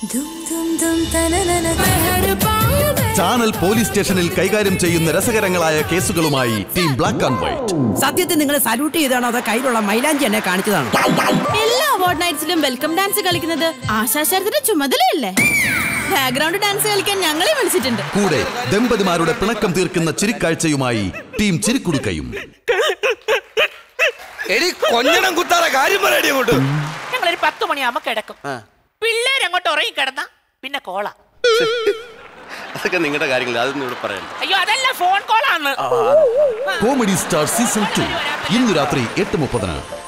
channel police സ്റ്റേഷനിൽ കൈകാര്യം ചെയ്യുന്ന രസകരങ്ങളായ കേസുകളുമായി ടീം ബ്ലാക്ക് ആൻഡ് വൈറ്റ് സത്യത്തിൽ നിങ്ങൾ സല്യൂട്ട് ചെയ്താണോ അതോ കയ്യിലുള്ള മൈലാഞ്ചി എന്നെ കാണിച്ചതാണ് എല്ലാ അവാർഡ് നൈറ്റ്സിലും വെൽക്കം ഡാൻസ് കളിക്കുന്നത് ആശാശരത്തിന്റെ ചുമതലയല്ലേ ബാക്ക്ഗ്രൗണ്ട് ഡാൻസ് കളിക്കാൻ ഞങ്ങളെ വിളിച്ചിട്ടുണ്ട് കൂടെ ദമ്പതിമാരുടെ പിണക്കം തീർക്കുന്ന ചിരിക്കാഴ്ചയുമായി ടീം ചിരിക്കുടുക്കയും എടി കൊഞ്ഞണം കുത്താതെ കാര്യം പറയടി അങ്ങോട്ട് ഞങ്ങളൊരു പത്ത് മണിയാകുമ്പോ കിടക്കും പിള്ളേരങ്ങോട്ട് ഉറങ്ങി കിടന്ന പിന്നെ കോള അതൊക്കെ നിങ്ങളുടെ കാര്യങ്ങൾ അതൊന്നും ഇവിടെ പറയണ്ട അയ്യോ അതല്ല ഫോൺ കോളാണ് കോമഡി സ്റ്റാർ സീസൺ ടു ഇന്ന് രാത്രി എട്ട് മുപ്പതിന്